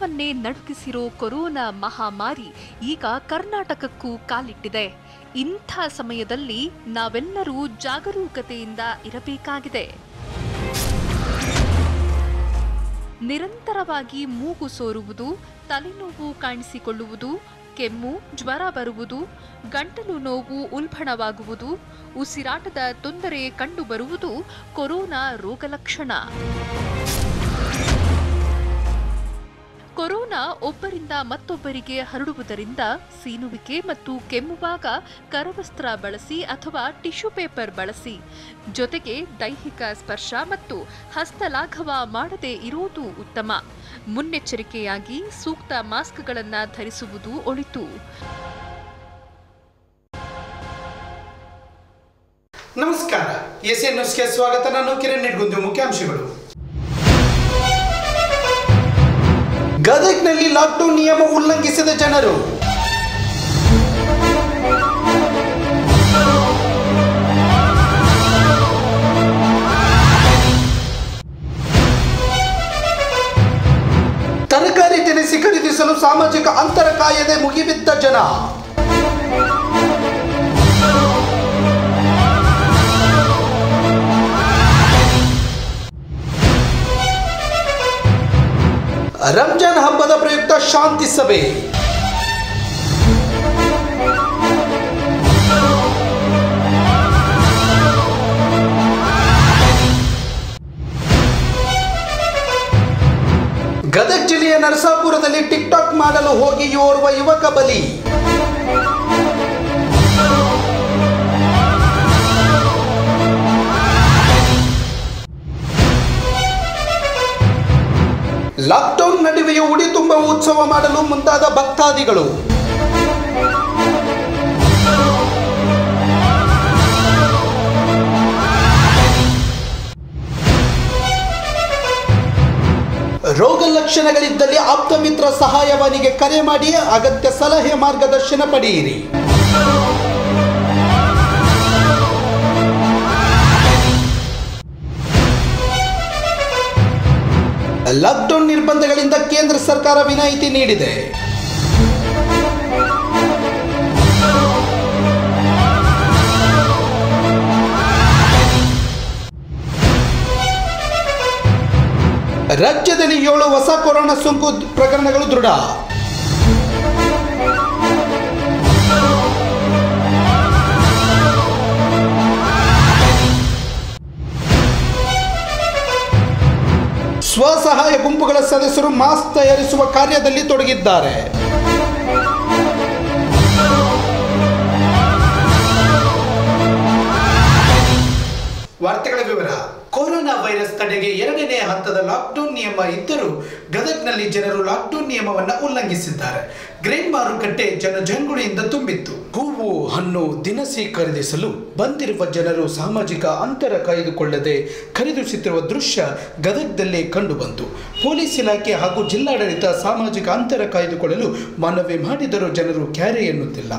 ವಿಶ್ವವನ್ನೇ ನಡುಗಿಸಿರೋ corona ಮಹಾಮಾರಿ ಈಗ ಕರ್ನಾಟಕಕ್ಕೂ ಕಾಲಿಟ್ಟಿದೆ ಇಂಥ ಸಮಯದಲ್ಲಿ ನಾವೆಲ್ಲರೂ ಜಾಗರೂಕತೆಯಿಂದ ಇರಬೇಕಾಗಿದೆ ನಿರಂತರವಾಗಿ ಮೂಗು ಸೋರುವುದು ತಲೆನೋವು ಕಾಣಿಸಿಕೊಳ್ಳುವುದು ಕೆಮ್ಮು ಜ್ವರ ಬರುವುದು ಗಂಟಲು ನೋವು ಉಲ್ಬಣವಾಗುವುದು ಉಸಿರಾಟದ ತೊಂದರೆ ಕಂಡುಬರುವುದು ಕೊರೋನಾ ರೋಗಲಕ್ಷಣ ಕೊರೋನಾ ಒಬ್ಬರಿಂದ ಮತ್ತೊಬ್ಬರಿಗೆ ಹರಡುವುದರಿಂದ ಸೀನುವಿಕೆ ಮತ್ತು ಕೆಮ್ಮುವಾಗ ಕರವಸ್ತ್ರ ಬಳಸಿ ಅಥವಾ ಟಿಶ್ಯೂ ಪೇಪರ್ ಬಳಸಿ ಜೊತೆಗೆ ದೈಹಿಕ ಸ್ಪರ್ಶ ಮತ್ತು ಹಸ್ತಲಾಘವ ಮಾಡದೇ ಇರುವುದು ಉತ್ತಮ ಮುನ್ನೆಚ್ಚರಿಕೆಯಾಗಿ ಸೂಕ್ತ ಮಾಸ್ಕ್ಗಳನ್ನು ಧರಿಸುವುದು ಒಳಿತು ನಮಸ್ಕಾರ ಎಸ್ ಎನ್ ನ್ಯೂಸ್ಗೆ ಸ್ವಾಗತ ನಾನು ಕಿರಣ್ ನಿಡ್ಗುಂದು ಮುಖ್ಯಾಂಶಗಳು ಗದಗ್ನಲ್ಲಿ ಲಾಕ್ಡೌನ್ ನಿಯಮ ಉಲ್ಲಂಘಿಸಿದ ಜನರು ತರಕಾರಿ ದಿನಸಿ ಖರೀದಿಸಲು ಸಾಮಾಜಿಕ ಅಂತರ ಕಾಯದೆ ಮುಗಿಬಿದ್ದ ಜನ ರಂಜಾನ್ ಹಬ್ಬದ ಪ್ರಯುಕ್ತ ಶಾಂತಿ ಸಭೆ ಗದಗ ಜಿಲ್ಲೆಯ ನರಸಾಪುರದಲ್ಲಿ ಟಿಕ್ಟಾಕ್ ಮಾಡಲು ಹೋಗಿ ಓರ್ವ ಯುವಕ ಬಲಿ ಲಾಕ್ಡೌನ್ ನಡುವೆಯೂ ಉಡಿ ತುಂಬ ಉತ್ಸವ ಮಾಡಲು ಮುಂದಾದ ಭಕ್ತಾದಿಗಳು ರೋಗ ಲಕ್ಷಣಗಳಿದ್ದಲ್ಲಿ ಆಪ್ತ ಮಿತ್ರ ಸಹಾಯವಾಣಿಗೆ ಕರೆ ಮಾಡಿ ಅಗತ್ಯ ಸಲಹೆ ಮಾರ್ಗದರ್ಶನ ಪಡೆಯಿರಿ ಲಾಕ್ಡೌನ್ ನಿರ್ಬಂಧಗಳಿಂದ ಕೇಂದ್ರ ಸರ್ಕಾರ ವಿನಾಯಿತಿ ನೀಡಿದೆ ರಾಜ್ಯದಲ್ಲಿ ಏಳು ಹೊಸ ಕೊರೋನಾ ಸೋಂಕು ಪ್ರಕರಣಗಳು ದೃಢ ಸ್ವಸಹಾಯ ಗುಂಪುಗಳ ಸದಸ್ಯರು ಮಾಸ್ಕ್ ತಯಾರಿಸುವ ಕಾರ್ಯದಲ್ಲಿ ತೊಡಗಿದ್ದಾರೆ ವಾರ್ತೆಗಳ ವಿವರ ಕೊರೋನಾ ವೈರಸ್ ತಡೆಗೆ ಎರಡನೇ ಹಂತದ ಲಾಕ್ಡೌನ್ ನಿಯಮ ಇದ್ದರೂ ಗದಗ್ನಲ್ಲಿ ಜನರು ಲಾಕ್ಡೌನ್ ನಿಯಮವನ್ನು ಉಲ್ಲಂಘಿಸಿದ್ದಾರೆ ಗ್ರೇನ್ ಮಾರುಕಟ್ಟೆ ಜನಜಂಗುಳಿಯಿಂದ ತುಂಬಿತ್ತು ಹೂವು ಹಣ್ಣು ದಿನಸಿ ಖರೀದಿಸಲು ಬಂದಿರುವ ಜನರು ಸಾಮಾಜಿಕ ಅಂತರ ಕಾಯ್ದುಕೊಳ್ಳದೆ ಖರೀದಿಸುತ್ತಿರುವ ದೃಶ್ಯ ಗದಗ್ದಲ್ಲೇ ಕಂಡುಬಂತು ಪೊಲೀಸ್ ಇಲಾಖೆ ಹಾಗೂ ಜಿಲ್ಲಾಡಳಿತ ಸಾಮಾಜಿಕ ಅಂತರ ಕಾಯ್ದುಕೊಳ್ಳಲು ಮನವಿ ಮಾಡಿದರೂ ಜನರು ಕ್ಯಾರೆ ಎನ್ನುತ್ತಿಲ್ಲ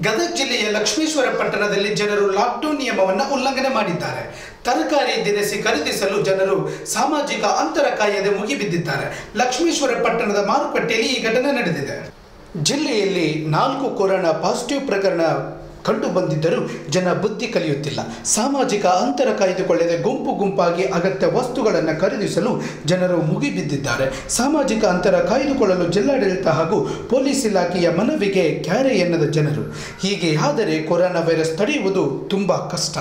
ಗದಗ ಜಿಲ್ಲೆಯ ಲಕ್ಷ್ಮೇಶ್ವರ ಪಟ್ಟಣದಲ್ಲಿ ಜನರು ಲಾಕ್ಡೌನ್ ನಿಯಮವನ್ನು ಉಲ್ಲಂಘನೆ ಮಾಡಿದ್ದಾರೆ ತರಕಾರಿ ದಿನಸಿ ಖರೀದಿಸಲು ಜನರು ಸಾಮಾಜಿಕ ಅಂತರ ಕಾಯದೆ ಮುಗಿಬಿದ್ದಿದ್ದಾರೆ ಲಕ್ಷ್ಮೇಶ್ವರ ಪಟ್ಟಣದ ಮಾರುಕಟ್ಟೆಯಲ್ಲಿ ಈ ಘಟನೆ ನಡೆದಿದೆ ಜಿಲ್ಲೆಯಲ್ಲಿ ನಾಲ್ಕು ಕೊರೋನಾ ಪಾಸಿಟಿವ್ ಪ್ರಕರಣ ಕಂಡು ಬಂದಿದ್ದರೂ ಜನ ಬುದ್ಧಿ ಕಲಿಯುತ್ತಿಲ್ಲ ಸಾಮಾಜಿಕ ಅಂತರ ಕಾಯ್ದುಕೊಳ್ಳದೆ ಗುಂಪು ಗುಂಪಾಗಿ ಅಗತ್ಯ ವಸ್ತುಗಳನ್ನು ಖರೀದಿಸಲು ಜನರು ಮುಗಿಬಿದ್ದಿದ್ದಾರೆ ಸಾಮಾಜಿಕ ಅಂತರ ಕಾಯ್ದುಕೊಳ್ಳಲು ಜಿಲ್ಲಾಡಳಿತ ಹಾಗೂ ಪೊಲೀಸ್ ಇಲಾಖೆಯ ಮನವಿಗೆ ಕ್ಯಾರೆ ಎನ್ನದ ಜನರು ಹೀಗೆ ಆದರೆ ಕೊರೋನಾ ವೈರಸ್ ತಡೆಯುವುದು ತುಂಬ ಕಷ್ಟ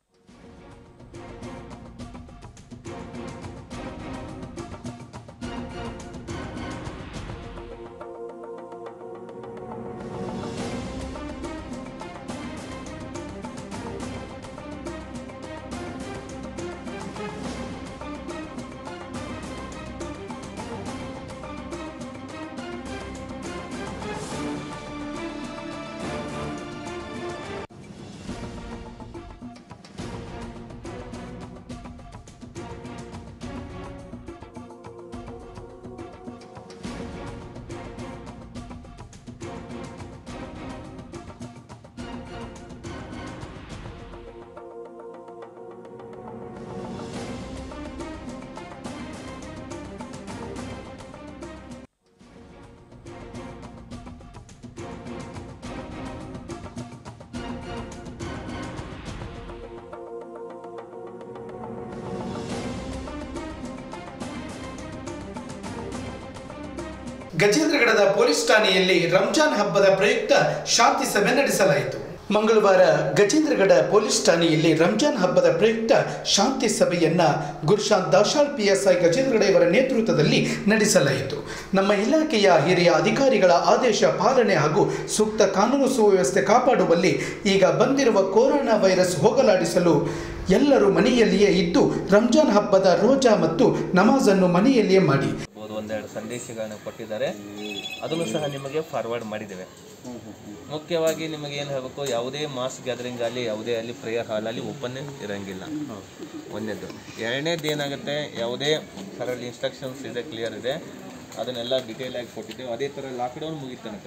ಗಜೇಂದ್ರಗಡದ ಪೊಲೀಸ್ ಠಾಣೆಯಲ್ಲಿ ರಂಜಾನ್ ಹಬ್ಬದ ಪ್ರಯುಕ್ತ ಶಾಂತಿ ಸಭೆ ನಡೆಸಲಾಯಿತು ಮಂಗಳವಾರ ಗಜೇಂದ್ರಗಡ ಪೊಲೀಸ್ ಠಾಣೆಯಲ್ಲಿ ರಂಜಾನ್ ಹಬ್ಬದ ಪ್ರಯುಕ್ತ ಶಾಂತಿ ಸಭೆಯನ್ನ Gurushant Dashal P S I Gajendragad ಇವರ ನೇತೃತ್ವದಲ್ಲಿ ನಡೆಸಲಾಯಿತು ನಮ್ಮ ಇಲಾಖೆಯ ಹಿರಿಯ ಅಧಿಕಾರಿಗಳ ಆದೇಶ ಪಾಲನೆ ಹಾಗೂ ಸೂಕ್ತ ಕಾನೂನು ಸುವ್ಯವಸ್ಥೆ ಕಾಪಾಡುವಲ್ಲಿ ಈಗ ಬಂದಿರುವ ಕೊರೋನಾ ವೈರಸ್ ಹೋಗಲಾಡಿಸಲು ಎಲ್ಲರೂ ಮನೆಯಲ್ಲಿಯೇ ಇದ್ದು ರಂಜಾನ್ ಹಬ್ಬದ ರೋಜಾ ಮತ್ತು ನಮಾಜನ್ನು ಮನೆಯಲ್ಲಿಯೇ ಮಾಡಿ ಇರ್ಬೋದು ಒಂದೆರಡು ಸಂದೇಶಗಳನ್ನ ಕೊಟ್ಟಿದ್ದಾರೆ ಅದನ್ನು ಸಹ ನಿಮಗೆ ಫಾರ್ವರ್ಡ್ ಮಾಡಿದ್ದೇವೆ ಮುಖ್ಯವಾಗಿ ನಿಮಗೆ ಏನು ಹೇಳಬೇಕು ಯಾವುದೇ ಮಾಸ್ ಗ್ಯಾದರಿಂಗ್ ಆಗಲಿ ಯಾವುದೇ ಅಲ್ಲಿ ಪ್ರೇಯರ್ ಹಾಲ್ ಅಲ್ಲಿ ಓಪನ್ ಇರಂಗಿಲ್ಲ ಒಂದನೇದು ಎರಡನೇದು ಏನಾಗುತ್ತೆ ಯಾವುದೇ ಅದರಲ್ಲಿ ಇನ್ಸ್ಟ್ರಕ್ಷನ್ಸ್ ಇದೆ ಕ್ಲಿಯರ್ ಇದೆ ಅದನ್ನೆಲ್ಲ ಡಿಟೇಲ್ ಆಗಿ ಕೊಟ್ಟಿದ್ದೇವೆ ಅದೇ ಥರ ಲಾಕ್ಡೌನ್ ಮುಗಿದ ತನಕ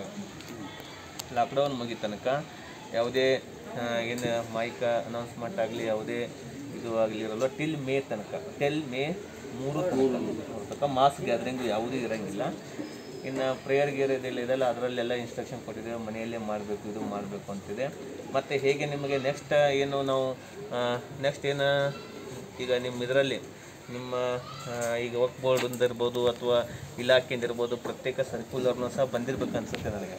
ಲಾಕ್ಡೌನ್ ಮುಗಿದ ತನಕ ಯಾವುದೇ ಏನು ಮೈಕ್ ಅನೌನ್ಸ್ಮೆಂಟ್ ಆಗಲಿ ಯಾವುದೇ ಇದು ಆಗಲಿ ಇರಲ್ಲ ಟಿಲ್ ಮೇ ತನಕ ಟಿಲ್ ಮೇ ಮೂರು ತನಕ ಮಾಸ್ ಗ್ಯಾದರಿಂಗ್ ಯಾವುದೂ ಇರಂಗಿಲ್ಲ ಇನ್ನು ಪ್ರೇಯರ್ ಗೇರ್ ಇದೆಲ್ಲ ಇದೆಲ್ಲ ಅದರಲ್ಲೆಲ್ಲ ಇನ್ಸ್ಟ್ರಕ್ಷನ್ ಕೊಟ್ಟಿದ್ದೇವೆ ಮನೆಯಲ್ಲೇ ಮಾಡಬೇಕು ಇದು ಮಾಡಬೇಕು ಅಂತಿದೆ ಮತ್ತು ಹೇಗೆ ನಿಮಗೆ ನೆಕ್ಸ್ಟ್ ಏನು ನಾವು ನೆಕ್ಸ್ಟ್ ಏನು ಈಗ ನಿಮ್ಮ ಇದರಲ್ಲಿ ನಿಮ್ಮ ಆ, ಈಗ ವರ್ಕ್ ಬೋರ್ಡ್ ಇರ್ಬೋದು ಅಥವಾ ಇಲಾಖೆಯಿಂದ ಇರ್ಬೋದು ಪ್ರತ್ಯೇಕ ಸರ್ಕ್ಯುಲರ್ನು ಸಹ ಬಂದಿರ್ಬೇಕು ಅನ್ಸುತ್ತೆ ನನಗೆ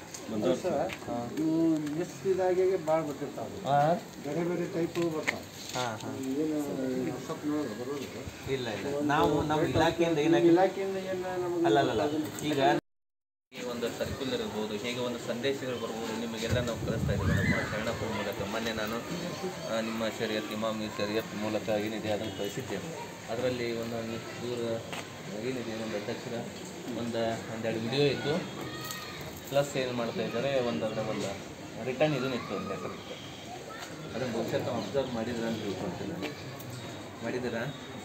ಇವು ಮಿಸ್ ಇದಾಗೆ ಭಾಳ ಬರ್ತಿರ್ತಾವೆ ಹಾಂ ಬೇರೆ ಬೇರೆ ಟೈಪು ಬರ್ತಾವೆ ಹಾಂ ಹಾಂ ಏನು ಸ್ವಲ್ಪ ನೋಡಿದ್ರೆ ಬರೋದು ಇಲ್ಲ ಇಲ್ಲ ನಾವು ನಮ್ಮ ಇಲಾಖೆಯಿಂದ ಏನಾಗಿ ಇಲಾಖೆಯಿಂದ ಏನು ನಮಗೆ ಅಲ್ಲ ಅಲ್ಲ ಅಲ್ಲ. ಈಗ ಈ ಒಂದು ಸರ್ಕ್ಯುಲರ್ ಇರ್ಬೋದು ಹೇಗೆ ಒಂದು ಸಂದೇಶಗಳು ಬರ್ಬೋದು ನಿಮಗೆಲ್ಲ ನಾವು ಕಳಿಸ್ತಾ ಇದ್ದೀವಿ ನಮ್ಮ ಶರಣಪ್ಪರ ಮೂಲಕ ಮೊನ್ನೆ ನಾನು ಆ, ನಿಮ್ಮ ಶರಿಯತ್ ಇಮಾಮ್ ಶರಿಯತ್ ಮೂಲಕ ಏನಿದೆ ಅದನ್ನು ಕಳಿಸಿದ್ದೇನೆ ಅದರಲ್ಲಿ ಒಂದು ದೂರ ಏನಿದೆ ಒಂದು ಅಧ್ಯಕ್ಷರ ಒಂದು ಒಂದೆರಡು ವಿಡಿಯೋ ಇತ್ತು ಪ್ಲಸ್ ಏನು ಮಾಡ್ತಾ ಇದ್ದಾರೆ ಒಂದು ಅದರ ಒಂದು ರಿಟರ್ನ್ ಇದನ್ನು ಇತ್ತು ಒಂದು ಲೆಟರ್ ಇತ್ತು ಅದನ್ನು ಬಹುಶಃ ತಾವು ಅಬ್ಸರ್ವ್ ಮಾಡಿದ್ರ ಅಂತ ತಿಳ್ಕೊಳ್ತೀನಿ ಮಾಡಿದ್ದೀರಾ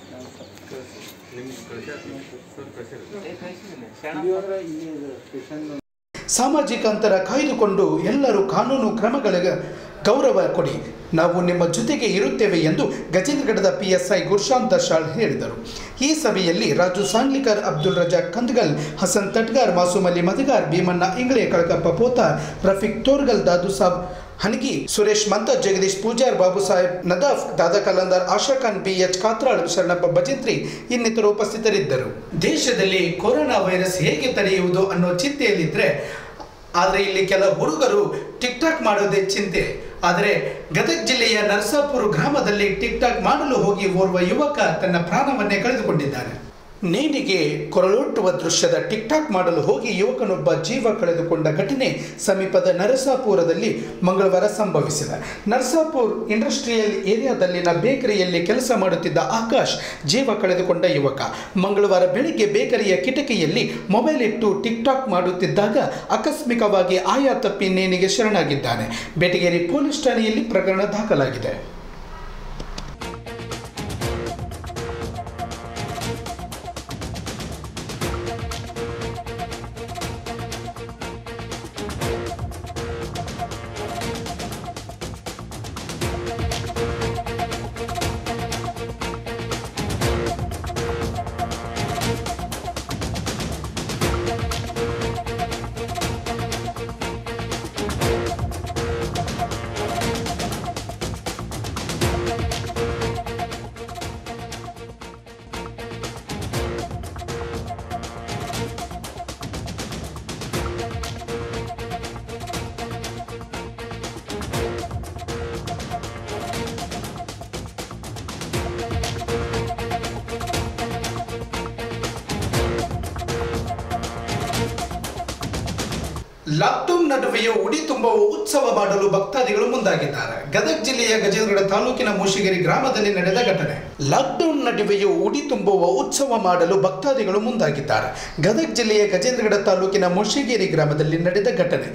ಏ, ಕಳಿಸಿದ್ದೀನಿ. ಶರಣ ಅಂದ್ರೆ ಇಲ್ಲಿ ಸ್ಟೇಷನ್ ಸಾಮಾಜಿಕ ಅಂತರ ಕಾಯ್ದುಕೊಂಡು ಎಲ್ಲರೂ ಕಾನೂನು ಕ್ರಮಗಳಿಗೆ ಗೌರವ ಕೊಡಿ ನಾವು ನಿಮ್ಮ ಜೊತೆಗೆ ಇರುತ್ತೇವೆ ಎಂದು ಗಜೇಂದ್ರಗಡದ P S I Gurshant Dashal ಹೇಳಿದರು ಈ ಸಭೆಯಲ್ಲಿ ರಾಜು ಸಾಂಗ್ಲಿಕರ್ ಅಬ್ದುಲ್ ರಜಾಕ್ ಕಂದಗಲ್ ಹಸನ್ ತಟ್ಗಾರ್ ಮಾಸೂಮ್ ಅಲಿ ಮದಗಾರ್ ಭೀಮಣ್ಣ ಇಂಗಳೆ ಕಳಕಪ್ಪ ಪೋತ ರಫೀಕ್ ತೋರ್ಗಲ್ ದಾದು ಸಾಬ್ ಹನಗಿ ಸುರೇಶ್ ಮಂತ ಜಗದೀಶ್ ಪೂಜಾರ್ ಬಾಬು ಸಾಹೇಬ್ ನದಾಫ್ ದಾದಾ ಕಲಂದರ್ ಆಶಾ ಖಾನ್ ಬಿ ಎಚ್ ಕಾತ್ರಾಳ್ ಶರಣಪ್ಪ ಭಜಂತ್ರಿ ಇನ್ನಿತರು ಉಪಸ್ಥಿತರಿದ್ದರು ದೇಶದಲ್ಲಿ ಕೊರೋನಾ ವೈರಸ್ ಹೇಗೆ ತಡೆಯುವುದು ಅನ್ನೋ ಚಿಂತೆಯಲ್ಲಿದ್ದರೆ ಆದರೆ ಇಲ್ಲಿ ಕೆಲ ಹುಡುಗರು ಟಿಕ್ ಟಾಕ್ ಮಾಡೋದೇ ಚಿಂತೆ ಆದರೆ ಗದಗ ಜಿಲ್ಲೆಯ ನರಸಾಪುರ ಗ್ರಾಮದಲ್ಲಿ ಟಿಕ್ ಟಾಕ್ ಮಾಡಲು ಹೋಗಿ ಓರ್ವ ಯುವಕ ತನ್ನ ಪ್ರಾಣವನ್ನೇ ಕಳೆದುಕೊಂಡಿದ್ದಾನೆ ನೇಣಿಗೆ ಕೊರಳೊಟ್ಟುವ ದೃಶ್ಯದ ಟಿಕ್ ಟಾಕ್ ಮಾಡಲು ಹೋಗಿ ಯುವಕನೊಬ್ಬ ಜೀವ ಕಳೆದುಕೊಂಡ ಘಟನೆ ಸಮೀಪದ ನರಸಾಪುರದಲ್ಲಿ ಮಂಗಳವಾರ ಸಂಭವಿಸಿದೆ ನರಸಾಪುರ್ ಇಂಡಸ್ಟ್ರಿಯಲ್ ಏರಿಯಾದಲ್ಲಿನ ಬೇಕರಿಯಲ್ಲಿ ಕೆಲಸ ಮಾಡುತ್ತಿದ್ದ ಆಕಾಶ್ ಜೀವ ಕಳೆದುಕೊಂಡ ಯುವಕ ಮಂಗಳವಾರ ಬೆಳಿಗ್ಗೆ ಬೇಕರಿಯ ಕಿಟಕಿಯಲ್ಲಿ ಮೊಬೈಲ್ ಇಟ್ಟು ಟಿಕ್ ಟಾಕ್ ಮಾಡುತ್ತಿದ್ದಾಗ ಆಕಸ್ಮಿಕವಾಗಿ ಆಯಾ ತಪ್ಪಿ ನೇಣಿಗೆ ಶರಣಾಗಿದ್ದಾನೆ ಬೆಟಗೇರಿ ಪೊಲೀಸ್ ಠಾಣೆಯಲ್ಲಿ ಪ್ರಕರಣ ದಾಖಲಾಗಿದೆ ಲಾಕ್ಡೌನ್ ನಡುವೆಯೂ ಉಡಿ ತುಂಬುವ ಉತ್ಸವ ಮಾಡಲು ಭಕ್ತಾದಿಗಳು ಮುಂದಾಗಿದ್ದಾರೆ ಗದಗ ಜಿಲ್ಲೆಯ ಗಜೇಂದ್ರಗಡ ತಾಲೂಕಿನ ಮೂಶಿಗೆರೆ ಗ್ರಾಮದಲ್ಲಿ ನಡೆದ ಘಟನೆ ಲಾಕ್ಡೌನ್ ನಡುವೆಯೂ ಉಡಿ ತುಂಬುವ ಉತ್ಸವ ಮಾಡಲು ಭಕ್ತಾದಿಗಳು ಮುಂದಾಗಿದ್ದಾರೆ ಗದಗ ಜಿಲ್ಲೆಯ ಗಜೇಂದ್ರಗಡ ತಾಲೂಕಿನ ಮೂಶಿಗೇರಿ ಗ್ರಾಮದಲ್ಲಿ ನಡೆದ ಘಟನೆ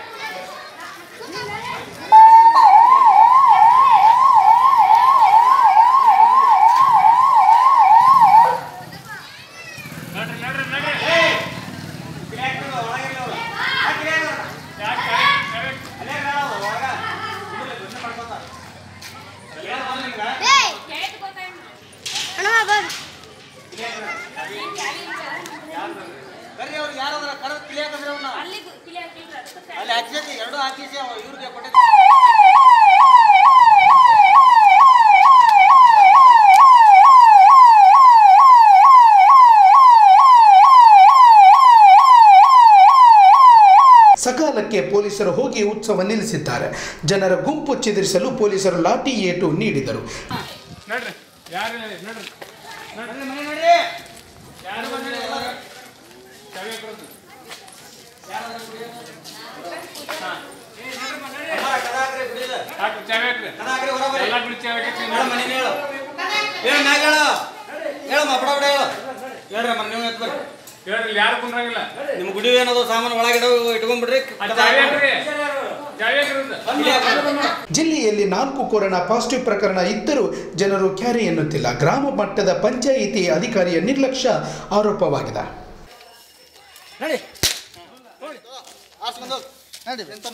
ಅಣ್ಣ ಬರ್ ಬರ್ರಿ ಅವ್ರಿಗೆ ಯಾರಾದ್ರ ಕರೆದು ತಿಳಿಯಾಕಂದ್ರೆ ಅವ್ನ ಅಲ್ಲಿ ಹಾಕಿಸಿ ಎರಡು ಹಾಕಿಸಿ ಅವ ಇವ್ರಿಗೆ ಕೊಟ್ಟಿದ್ದ ಸಕಾಲಕ್ಕೆ ಪೊಲೀಸರು ಹೋಗಿ ಉತ್ಸವ ನಿಲ್ಲಿಸಿದ್ದಾರೆ ಜನರ ಗುಂಪು ಚಿದ್ರಿಸಲು ಪೊಲೀಸರು ಲಾಠಿ ಏಟು ನೀಡಿದರು ನಡ್ರಿ ಯಾರು ನಡ್ರಿ ಮನೆ ನೋಡ್ರಿ ಯಾರು ಬಂದ್ರಿ ಚಾವಿ ಹಾಕ್ರದ್ದು. ಕದಾಕ್ರಿ ಬಿಡಿದ ಹಾಕ್ರಿ ಚಾವಿ ಹಾಕ್ರಿ ಕದಾಕ್ರಿ ಹೊರ ಬರ್ರಿ ಎಲ್ಲ ಬಿಡಿ ಚಾವಿ ಹಾಕಿ ಹೇಳ ಮನೆ ಹೇಳು ಹೇಳು ಮ್ಯಾಗ ಹೇಳು ಹೇಳಮ್ಮ ಬಡ ಬಡ ಹೇಳು ಹೇಳ್ರಿ ಮನೆ ನೀವು ಎತ್ತು ಬರ್ರಿ ಹೇಳ್ರಿ ಇಲ್ಲಿ ಯಾರು ಕುಂದ್ರಂಗಿಲ್ಲ ನಿಮ್ಮ ಗುಡಿ ಏನದು ಸಾಮಾನು ಒಳಗಿಡ ಇಟ್ಕೊಂಡ್ಬಿಡ್ರಿ ಆ ಚಾವಿ ಹಾಕ್ರಿ ಚಾವಿ ಹಾಕ್ರಿ ಜಿಲ್ಲೆಯಲ್ಲಿ ನಾಲ್ಕು ಕೊರೋನಾ ಪಾಸಿಟಿವ್ ಪ್ರಕರಣ ಇದ್ದರೂ ಜನರು ಕ್ಯಾರಿ ಎನ್ನುತ್ತಿಲ್ಲ ಗ್ರಾಮ ಮಟ್ಟದ ಪಂಚಾಯಿತಿ ಅಧಿಕಾರಿಯ ನಿರ್ಲಕ್ಷ್ಯ ಆರೋಪವಾಗಿದೆ ನಡಿ ಆಸ್ಕೊಂಡ್ ಹೋಗ್ ನಡಿ ಎಂತಮ್ಮ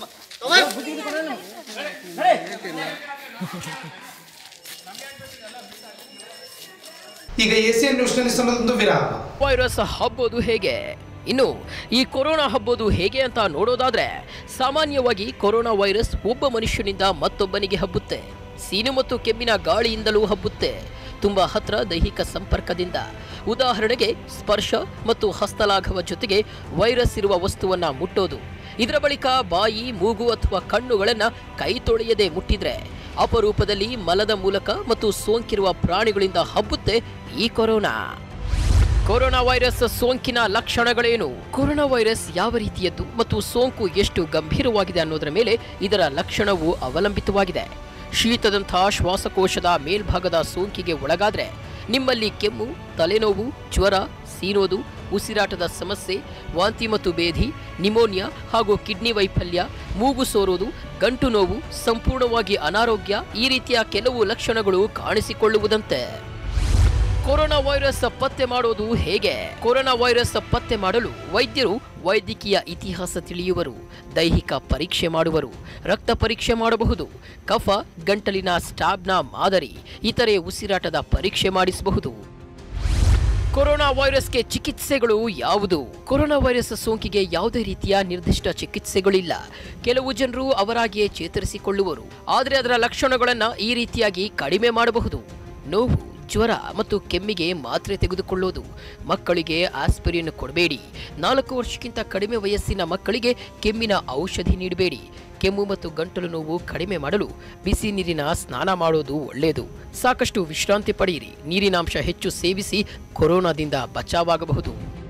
ಈಗ ಎಸಿಎನ್ ನ್ಯೂಸ್ನಲ್ಲಿ ಸಮಯದೊಂದು ವಿರಾಮ ವೈರಸ್ ಹಬ್ಬೋದು ಹೇಗೆ ಇನ್ನು ಈ ಕೊರೋನಾ ಹಬ್ಬೋದು ಹೇಗೆ ಅಂತ ನೋಡೋದಾದ್ರೆ ಸಾಮಾನ್ಯವಾಗಿ ಕೊರೋನಾ ವೈರಸ್ ಒಬ್ಬ ಮನುಷ್ಯನಿಂದ ಮತ್ತೊಬ್ಬನಿಗೆ ಹಬ್ಬುತ್ತೆ ಸೀನು ಮತ್ತು ಕೆಮ್ಮಿನ ಗಾಳಿಯಿಂದಲೂ ಹಬ್ಬುತ್ತೆ ತುಂಬಾ ಹತ್ರ ದೈಹಿಕ ಸಂಪರ್ಕದಿಂದ ಉದಾಹರಣೆಗೆ ಸ್ಪರ್ಶ ಮತ್ತು ಹಸ್ತಲಾಘವ ಜೊತೆಗೆ ವೈರಸ್ ಇರುವ ವಸ್ತುವನ್ನ ಮುಟ್ಟೋದು ಇದರ ಬಳಿಕ ಬಾಯಿ ಮೂಗು ಅಥವಾ ಕಣ್ಣುಗಳನ್ನ ಕೈ ತೊಳೆಯದೆ ಮುಟ್ಟಿದ್ರೆ ಅಪರೂಪದಲ್ಲಿ ಮಲದ ಮೂಲಕ ಮತ್ತು ಸೋಂಕಿರುವ ಪ್ರಾಣಿಗಳಿಂದ ಹಬ್ಬುತ್ತೆ ಈ ಕೊರೋನಾ ಕೊರೋನಾ ವೈರಸ್ ಸೋಂಕಿನ ಲಕ್ಷಣಗಳೇನು ಕೊರೋನಾ ವೈರಸ್ ಯಾವ ರೀತಿಯದ್ದು ಮತ್ತು ಸೋಂಕು ಎಷ್ಟು ಗಂಭೀರವಾಗಿದೆ ಅನ್ನೋದರ ಮೇಲೆ ಇದರ ಲಕ್ಷಣವು ಅವಲಂಬಿತವಾಗಿದೆ ಶೀತದಂಥ ಶ್ವಾಸಕೋಶದ ಮೇಲ್ಭಾಗದ ಸೋಂಕಿಗೆ ಒಳಗಾದ್ರೆ ನಿಮ್ಮಲ್ಲಿ ಕೆಮ್ಮು ತಲೆನೋವು ಜ್ವರ ಸೀನೋದು ಉಸಿರಾಟದ ಸಮಸ್ಯೆ ವಾಂತಿ ಮತ್ತು ಬೇಧಿ ನಿಮೋನಿಯಾ ಹಾಗೂ ಕಿಡ್ನಿ ವೈಫಲ್ಯ ಮೂಗು ಸೋರೋದು ಗಂಟು ನೋವು ಸಂಪೂರ್ಣವಾಗಿ ಅನಾರೋಗ್ಯ ಈ ರೀತಿಯ ಕೆಲವು ಲಕ್ಷಣಗಳು ಕಾಣಿಸಿಕೊಳ್ಳುವುದಂತೆ ಕೊರೋನಾ ವೈರಸ್ ಪತ್ತೆ ಮಾಡೋದು ಹೇಗೆ ಕೊರೋನಾ ವೈರಸ್ ಪತ್ತೆ ಮಾಡಲು ವೈದ್ಯರು ವೈದ್ಯಕೀಯ ಇತಿಹಾಸ ತಿಳಿಯುವರು ದೈಹಿಕ ಪರೀಕ್ಷೆ ಮಾಡುವರು ರಕ್ತ ಪರೀಕ್ಷೆ ಮಾಡಬಹುದು ಕಫ ಗಂಟಲಿನ ಸ್ಟಾಬ್ನ ಮಾದರಿ ಇತರೆ ಉಸಿರಾಟದ ಪರೀಕ್ಷೆ ಮಾಡಿಸಬಹುದು ಕೊರೋನಾ ವೈರಸ್ಗೆ ಚಿಕಿತ್ಸೆಗಳು ಯಾವುದು ಕೊರೋನಾ ವೈರಸ್ ಸೋಂಕಿಗೆ ಯಾವುದೇ ರೀತಿಯ ನಿರ್ದಿಷ್ಟ ಚಿಕಿತ್ಸೆಗಳಿಲ್ಲ ಕೆಲವು ಜನರು ಅವರಾಗಿಯೇ ಚೇತರಿಸಿಕೊಳ್ಳುವರು ಆದರೆ ಅದರ ಲಕ್ಷಣಗಳನ್ನು ಈ ರೀತಿಯಾಗಿ ಕಡಿಮೆ ಮಾಡಬಹುದು ನೋವು ಜ್ವರ ಮತ್ತು ಕೆಮ್ಮಿಗೆ ಮಾತ್ರೆ ತೆಗೆದುಕೊಳ್ಳೋದು ಮಕ್ಕಳಿಗೆ ಆಸ್ಪಿರಿನ್ ಕೊಡಬೇಡಿ ನಾಲ್ಕು ವರ್ಷಕ್ಕಿಂತ ಕಡಿಮೆ ವಯಸ್ಸಿನ ಮಕ್ಕಳಿಗೆ ಕೆಮ್ಮಿನ ಔಷಧಿ ನೀಡಬೇಡಿ ಕೆಮ್ಮು ಮತ್ತು ಗಂಟಲು ನೋವು ಕಡಿಮೆ ಮಾಡಲು ಬಿಸಿ ನೀರಿನ ಸ್ನಾನ ಮಾಡೋದು ಒಳ್ಳೆಯದು ಸಾಕಷ್ಟು ವಿಶ್ರಾಂತಿ ಪಡೆಯಿರಿ ನೀರಿನಾಂಶ ಹೆಚ್ಚು ಸೇವಿಸಿ ಕೊರೋನಾದಿಂದ ಬಚಾವಾಗಬಹುದು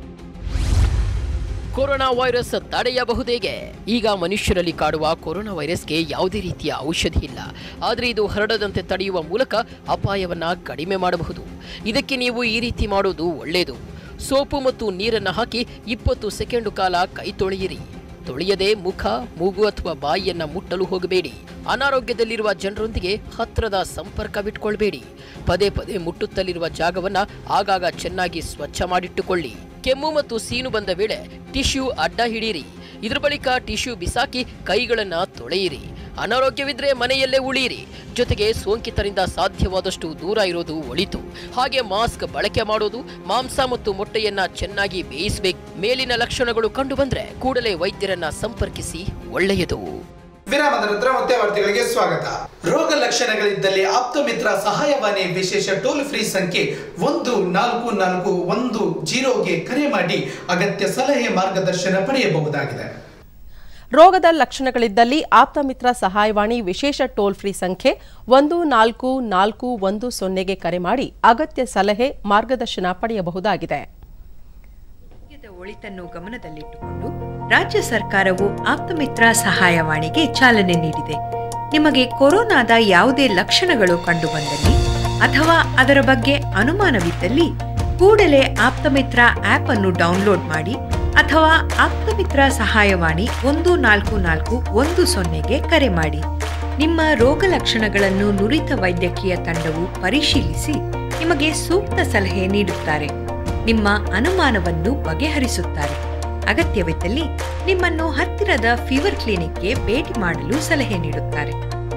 ಕೊರೋನಾ ವೈರಸ್ ತಡೆಯಬಹುದೇಗೆ ಈಗ ಮನುಷ್ಯರಲ್ಲಿ ಕಾಡುವ ಕೊರೋನಾ ವೈರಸ್ಗೆ ಯಾವುದೇ ರೀತಿಯ ಔಷಧಿ ಇಲ್ಲ ಆದರೆ ಇದು ಹರಡದಂತೆ ತಡೆಯುವ ಮೂಲಕ ಅಪಾಯವನ್ನ ಕಡಿಮೆ ಮಾಡಬಹುದು ಇದಕ್ಕೆ ನೀವು ಈ ರೀತಿ ಮಾಡೋದು ಒಳ್ಳೆಯದು ಸೋಪು ಮತ್ತು ನೀರನ್ನು ಹಾಕಿ ಇಪ್ಪತ್ತು ಸೆಕೆಂಡು ಕಾಲ ಕೈ ತೊಳೆಯಿರಿ ತೊಳೆಯದೆ ಮುಖ ಮೂಗು ಅಥವಾ ಬಾಯಿಯನ್ನ ಮುಟ್ಟಲು ಹೋಗಬೇಡಿ ಅನಾರೋಗ್ಯದಲ್ಲಿರುವ ಜನರೊಂದಿಗೆ ಹತ್ತಿರದ ಸಂಪರ್ಕವಿಟ್ಕೊಳ್ಬೇಡಿ ಪದೇ ಪದೇ ಮುಟ್ಟುತ್ತಲಿರುವ ಜಾಗವನ್ನ ಆಗಾಗ ಚೆನ್ನಾಗಿ ಸ್ವಚ್ಛ ಮಾಡಿಟ್ಟುಕೊಳ್ಳಿ ಕೆಮ್ಮು ಮತ್ತು ಸೀನು ಬಂದ ವೇಳೆ ಟಿಶ್ಯೂ ಅಡ್ಡ ಹಿಡೀರಿ ಇದ್ರ ಬಳಿಕ ಟಿಶ್ಯೂ ಬಿಸಾಕಿ ಕೈಗಳನ್ನ ತೊಳೆಯಿರಿ ಅನಾರೋಗ್ಯವಿದ್ರೆ ಮನೆಯಲ್ಲೇ ಉಳಿಯಿರಿ ಜೊತೆಗೆ ಸೋಂಕಿತರಿಂದ ಸಾಧ್ಯವಾದಷ್ಟು ದೂರ ಇರೋದು ಒಳಿತು ಹಾಗೆ ಮಾಸ್ಕ್ ಬಳಕೆ ಮಾಡೋದು ಮಾಂಸ ಮತ್ತು ಮೊಟ್ಟೆಯನ್ನ ಚೆನ್ನಾಗಿ ಬೇಯಿಸಬೇಕು ಮೇಲಿನ ಲಕ್ಷಣಗಳು ಕಂಡು ಬಂದ್ರೆ ಕೂಡಲೇ ವೈದ್ಯರನ್ನ ಸಂಪರ್ಕಿಸಿ ಒಳ್ಳೆಯದು ವಿರಾಮದ ನಂತರ ಮತ್ತೆ ವಾರ್ತೆಗಳಿಗೆ ಸ್ವಾಗತ ರೋಗ ಲಕ್ಷಣಗಳಿದ್ದಲ್ಲಿ ಆಪ್ತ ಮಿತ್ರ ಸಹಾಯವಾಣಿ ವಿಶೇಷ ಟೋಲ್ ಫ್ರೀ ಸಂಖ್ಯೆ ಒಂದು ನಾಲ್ಕು ನಾಲ್ಕು ಒಂದು ಜೀರೋಗೆ ಕರೆ ಮಾಡಿ ಅಗತ್ಯ ಸಲಹೆ ಮಾರ್ಗದರ್ಶನ ಪಡೆಯಬಹುದಾಗಿದೆ ರೋಗದ ಲಕ್ಷಣಗಳಿದ್ದಲ್ಲಿ ಆಪ್ತಮಿತ್ರ ಸಹಾಯವಾಣಿ ವಿಶೇಷ ಟೋಲ್ ಫ್ರೀ ಸಂಖ್ಯೆ ಒಂದು ನಾಲ್ಕು ನಾಲ್ಕು ಒಂದು ಸೊನ್ನೆಗೆ ಕರೆ ಮಾಡಿ ಅಗತ್ಯ ಸಲಹೆ ಮಾರ್ಗದರ್ಶನ ಪಡೆಯಬಹುದಾಗಿದೆ ಆರೋಗ್ಯದ ಒಳಿತನ್ನು ಗಮನದಲ್ಲಿಟ್ಟುಕೊಂಡು ರಾಜ್ಯ ಸರ್ಕಾರವು ಆಪ್ತಮಿತ್ರ ಸಹಾಯವಾಣಿಗೆ ಚಾಲನೆ ನೀಡಿದೆ ನಿಮಗೆ ಕೊರೋನಾದ ಯಾವುದೇ ಲಕ್ಷಣಗಳು ಕಂಡುಬಂದಲ್ಲಿ ಅಥವಾ ಅದರ ಬಗ್ಗೆ ಅನುಮಾನವಿದ್ದಲ್ಲಿ ಕೂಡಲೇ ಆಪ್ತಮಿತ್ರ ಆಪ್ ಅನ್ನು ಡೌನ್ಲೋಡ್ ಮಾಡಿ ಅಥವಾ ಆಪ್ತಮಿತ್ರ ಸಹಾಯವಾಣಿ ಒಂದು ನಾಲ್ಕು ನಾಲ್ಕು ಒಂದು ಸೊನ್ನೆಗೆ ಕರೆ ಮಾಡಿ ನಿಮ್ಮ ರೋಗ ಲಕ್ಷಣಗಳನ್ನು ನುರಿತ ವೈದ್ಯಕೀಯ ತಂಡವು ಪರಿಶೀಲಿಸಿ ನಿಮಗೆ ಸೂಕ್ತ ಸಲಹೆ ನೀಡುತ್ತಾರೆ ನಿಮ್ಮ ಅನುಮಾನವನ್ನು ಬಗೆಹರಿಸುತ್ತಾರೆ ಅಗತ್ಯವಿದ್ದಲ್ಲಿ ನಿಮ್ಮನ್ನು ಹತ್ತಿರದ ಫೀವರ್ ಕ್ಲಿನಿಕ್ಗೆ ಭೇಟಿ ಮಾಡಲು ಸಲಹೆ ನೀಡುತ್ತಾರೆ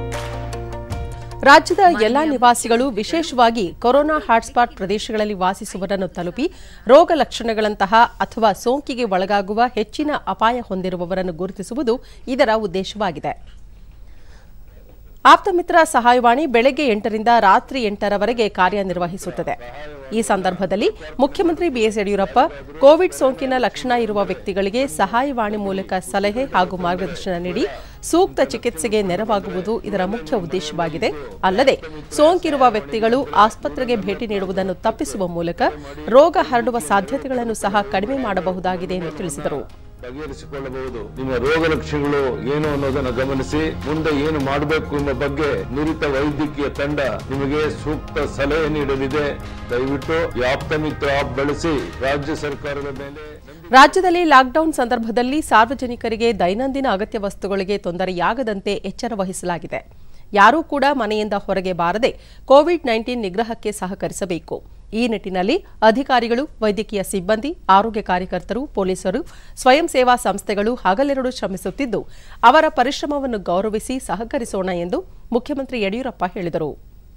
ರಾಜ್ಯದ ಎಲ್ಲಾ ನಿವಾಸಿಗಳು ವಿಶೇಷವಾಗಿ ಕೊರೋನಾ ಹಾಟ್ಸ್ಪಾಟ್ ಪ್ರದೇಶಗಳಲ್ಲಿ ವಾಸಿಸುವವರನ್ನು ತಲುಪಿ ರೋಗ ಲಕ್ಷಣಗಳಂತಹ ಅಥವಾ ಸೋಂಕಿಗೆ ಒಳಗಾಗುವ ಹೆಚ್ಚಿನ ಅಪಾಯ ಹೊಂದಿರುವವರನ್ನು ಗುರುತಿಸುವುದು ಇದರ ಉದ್ದೇಶವಾಗಿದೆ ಆಪ್ತಮಿತ್ರ ಸಹಾಯವಾಣಿ ಬೆಳಗ್ಗೆ ಎಂಟರಿಂದ ರಾತ್ರಿ ಎಂಟರವರೆಗೆ ಕಾರ್ಯನಿರ್ವಹಿಸುತ್ತದೆ ಈ ಸಂದರ್ಭದಲ್ಲಿ ಮುಖ್ಯಮಂತ್ರಿ ಬಿಎಸ್ ಯಡಿಯೂರಪ್ಪ ಕೋವಿಡ್ ಸೋಂಕಿನ ಲಕ್ಷಣ ಇರುವ ವ್ಯಕ್ತಿಗಳಿಗೆ ಸಹಾಯವಾಣಿ ಮೂಲಕ ಸಲಹೆ ಹಾಗೂ ಮಾರ್ಗದರ್ಶನ ನೀಡಿ ಸೂಕ್ತ ಚಿಕಿತ್ಸೆಗೆ ನೆರವಾಗುವುದು ಇದರ ಮುಖ್ಯ ಉದ್ದೇಶವಾಗಿದೆ ಅಲ್ಲದೆ ಸೋಂಕಿರುವ ವ್ಯಕ್ತಿಗಳು ಆಸ್ಪತ್ರೆಗೆ ಭೇಟಿ ನೀಡುವುದನ್ನು ತಪ್ಪಿಸುವ ಮೂಲಕ ರೋಗ ಹರಡುವ ಸಾಧ್ಯತೆಗಳನ್ನು ಸಹ ಕಡಿಮೆ ಮಾಡಬಹುದಾಗಿದೆ ಎಂದು ತಿಳಿಸಿದರು ಬಗೆಹರಿಸಿಕೊಳ್ಳಬಹುದು ನಿಮ್ಮ ರೋಗ ಲಕ್ಷಣಗಳು ಏನು ಅನ್ನೋದನ್ನ ಗಮನಿಸಿ ಮುಂದೆ ಏನು ಮಾಡಬೇಕು ಎಂಬ ಬಗ್ಗೆ ನುರಿತ ವೈದ್ಯಕೀಯ ತಂಡ ನಿಮಗೆ ಸೂಕ್ತ ಸಲಹೆ ನೀಡಲಿದೆ ದಯವಿಟ್ಟು ಈ ಆಪ್ತಮಿತ್ರ ಆಪ್ ಬಳಸಿ ರಾಜ್ಯ ಸರ್ಕಾರದ ಮೇಲೆ ರಾಜ್ಯದಲ್ಲಿ ಲಾಕ್ಡೌನ್ ಸಂದರ್ಭದಲ್ಲಿ ಸಾರ್ವಜನಿಕರಿಗೆ ದೈನಂದಿನ ಅಗತ್ಯ ವಸ್ತುಗಳಿಗೆ ತೊಂದರೆಯಾಗದಂತೆ ಎಚ್ಚರ ವಹಿಸಲಾಗಿದೆ ಯಾರೂ ಕೂಡ ಮನೆಯಿಂದ ಹೊರಗೆ ಬಾರದೆ ಕೋವಿಡ್ ನೈನ್ಟೀನ್ ನಿಗ್ರಹಕ್ಕೆ ಸಹಕರಿಸಬೇಕು ಈ ನಿಟ್ಟಿನಲ್ಲಿ ಅಧಿಕಾರಿಗಳು ವೈದ್ಯಕೀಯ ಸಿಬ್ಬಂದಿ ಆರೋಗ್ಯ ಕಾರ್ಯಕರ್ತರು ಪೊಲೀಸರು ಸ್ವಯಂ ಸೇವಾ ಸಂಸ್ಥೆಗಳು ಹಗಲಿರುಳು ಶ್ರಮಿಸುತ್ತಿದ್ದು ಅವರ ಪರಿಶ್ರಮವನ್ನು ಗೌರವಿಸಿ ಸಹಕರಿಸೋಣ ಎಂದು ಮುಖ್ಯಮಂತ್ರಿ ಯಡಿಯೂರಪ್ಪ ಹೇಳಿದರು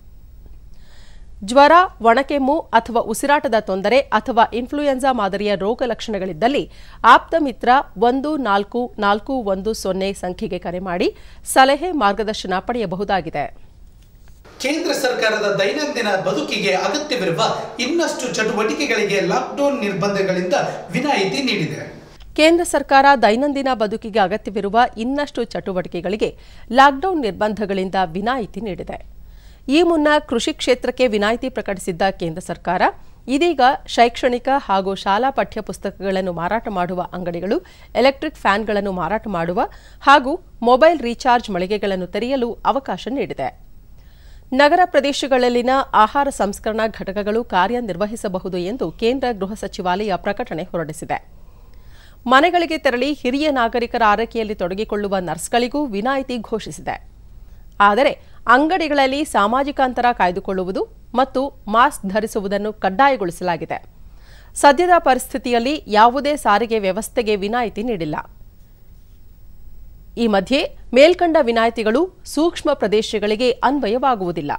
ಜ್ವರ ಒಣಕೆಮ್ಮು ಅಥವಾ ಉಸಿರಾಟದ ತೊಂದರೆ ಅಥವಾ ಇನ್ಫ್ಲೂಯೆನ್ಸಾ ಮಾದರಿಯ ರೋಗ ಲಕ್ಷಣಗಳಿದ್ದಲ್ಲಿ ಆಪ್ತ ಮಿತ್ರ ಒಂದು ನಾಲ್ಕು ನಾಲ್ಕು ಒಂದು ಸೊನ್ನೆ ಸಂಖ್ಯೆಗೆ ಕರೆ ಮಾಡಿ ಸಲಹೆ ಮಾರ್ಗದರ್ಶನ ಪಡೆಯಬಹುದಾಗಿದೆ ಕೇಂದ್ರ ಸರ್ಕಾರದ ದೈನಂದಿನ ಬದುಕಿಗೆ ಅಗತ್ಯವಿರುವ ಇನ್ನಷ್ಟು ಚಟುವಟಿಕೆಗಳಿಗೆ ಲಾಕ್ಡೌನ್ ನಿರ್ಬಂಧಗಳಿಂದ ವಿನಾಯಿತಿ ನೀಡಿದೆ ಕೇಂದ್ರ ಸರ್ಕಾರ ದೈನಂದಿನ ಬದುಕಿಗೆ ಅಗತ್ಯವಿರುವ ಇನ್ನಷ್ಟು ಚಟುವಟಿಕೆಗಳಿಗೆ ಲಾಕ್ಡೌನ್ ನಿರ್ಬಂಧಗಳಿಂದ ವಿನಾಯಿತಿ ನೀಡಿದೆ ಈ ಮುನ್ನ ಕೃಷಿ ಕ್ಷೇತ್ರಕ್ಕೆ ವಿನಾಯಿತಿ ಪ್ರಕಟಿಸಿದ್ದ ಕೇಂದ್ರ ಸರ್ಕಾರ ಇದೀಗ ಶೈಕ್ಷಣಿಕ ಹಾಗೂ ಶಾಲಾ ಪಠ್ಯ ಪುಸ್ತಕಗಳನ್ನು ಮಾರಾಟ ಮಾಡುವ ಅಂಗಡಿಗಳು ಎಲೆಕ್ಟ್ರಿಕ್ ಫ್ಯಾನ್ಗಳನ್ನು ಮಾರಾಟ ಮಾಡುವ ಹಾಗೂ ಮೊಬೈಲ್ ರೀಚಾರ್ಜ್ ಮಳಿಗೆಗಳನ್ನು ತೆರೆಯಲು ಅವಕಾಶ ನೀಡಿದೆ ನಗರ ಪ್ರದೇಶಗಳಲ್ಲಿನ ಆಹಾರ ಸಂಸ್ಕರಣಾ ಘಟಕಗಳು ಕಾರ್ಯನಿರ್ವಹಿಸಬಹುದು ಎಂದು ಕೇಂದ್ರ ಗೃಹ ಸಚಿವಾಲಯ ಪ್ರಕಟಣೆ ಹೊರಡಿಸಿದೆ ಮನೆಗಳಿಗೆ ತೆರಳಿ ಹಿರಿಯ ನಾಗರಿಕರ ಆರೈಕೆಯಲ್ಲಿ ತೊಡಗಿಕೊಳ್ಳುವ ನರ್ಸ್ಗಳಿಗೂ ವಿನಾಯಿತಿ ಘೋಷಿಸಿದೆ ಆದರೆ ಅಂಗಡಿಗಳಲ್ಲಿ ಸಾಮಾಜಿಕ ಅಂತರ ಕಾಯ್ದುಕೊಳ್ಳುವುದು ಮತ್ತು ಮಾಸ್ಕ್ ಧರಿಸುವುದನ್ನು ಕಡ್ಡಾಯಗೊಳಿಸಲಾಗಿದೆ ಸದ್ಯದ ಪರಿಸ್ಥಿತಿಯಲ್ಲಿ ಯಾವುದೇ ಸಾರಿಗೆ ವ್ಯವಸ್ಥೆಗೆ ವಿನಾಯಿತಿ ನೀಡಿಲ್ಲ ಈ ಮಧ್ಯೆ ಮೇಲ್ಕಂಡ ವಿನಾಯಿತಿಗಳು ಸೂಕ್ಷ್ಮ ಪ್ರದೇಶಗಳಿಗೆ ಅನ್ವಯವಾಗುವುದಿಲ್ಲ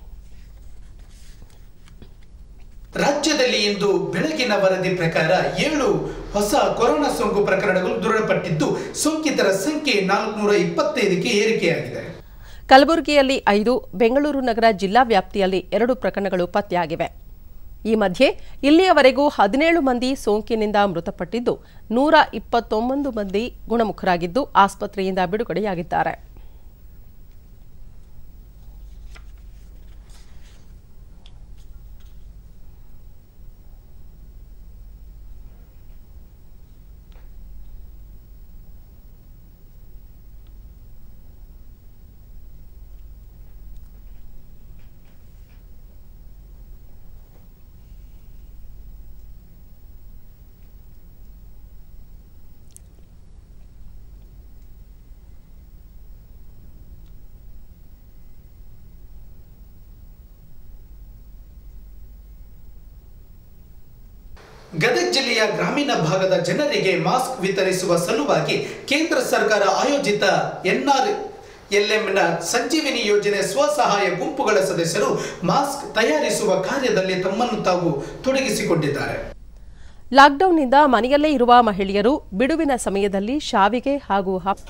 ರಾಜ್ಯದಲ್ಲಿ ಇಂದು ಬೆಳಗಿನ ವರದಿ ಪ್ರಕಾರ ಏಳು ಹೊಸ ಕೊರೋನಾ ಸೋಂಕು ಪ್ರಕರಣಗಳು ದೃಢಪಟ್ಟಿದ್ದು ಸೋಂಕಿತರ ಸಂಖ್ಯೆ ನಾಲ್ಕುನೂರ ಇಪ್ಪತ್ತೈದಕ್ಕೆ ಏರಿಕೆಯಾಗಿದೆ ಕಲಬುರಗಿಯಲ್ಲಿ ಐದು ಬೆಂಗಳೂರು ನಗರ ಜಿಲ್ಲಾ ವ್ಯಾಪ್ತಿಯಲ್ಲಿ ಎರಡು ಪ್ರಕರಣಗಳು ಪತ್ತೆಯಾಗಿವೆ ಈ ಮಧ್ಯೆ ಇಲ್ಲಿಯವರೆಗೂ ಹದಿನೇಳು ಮಂದಿ ಸೋಂಕಿನಿಂದ ಮೃತಪಟ್ಟಿದ್ದು ನೂರ ಇಪ್ಪತ್ತೊಂಬತ್ತು ಮಂದಿ ಗುಣಮುಖರಾಗಿದ್ದು ಆಸ್ಪತ್ರೆಯಿಂದ ಬಿಡುಗಡೆಯಾಗಿದ್ದಾರೆ ಗದಗ ಜಿಲ್ಲೆಯ ಗ್ರಾಮೀಣ ಭಾಗದ ಜನರಿಗೆ ಮಾಸ್ಕ್ ವಿತರಿಸುವ ಸಲುವಾಗಿ ಕೇಂದ್ರ ಸರ್ಕಾರ ಆಯೋಜಿತ ಎನ್ಆರ್ ಎಲ್ಎಂನ ಸಂಜೀವಿನಿ ಯೋಜನೆ ಸ್ವಸಹಾಯ ಗುಂಪುಗಳ ಸದಸ್ಯರು ಮಾಸ್ಕ್ ತಯಾರಿಸುವ ಕಾರ್ಯದಲ್ಲಿ ತಮ್ಮನ್ನು ತಾವು ತೊಡಗಿಸಿಕೊಂಡಿದ್ದಾರೆ ಲಾಕ್ಡೌನ್ನಿಂದ ಮನೆಯಲ್ಲೇ ಇರುವ ಮಹಿಳೆಯರು ಬಿಡುವಿನ ಸಮಯದಲ್ಲಿ ಶಾವಿಗೆ ಹಾಗೂ ಹಪ್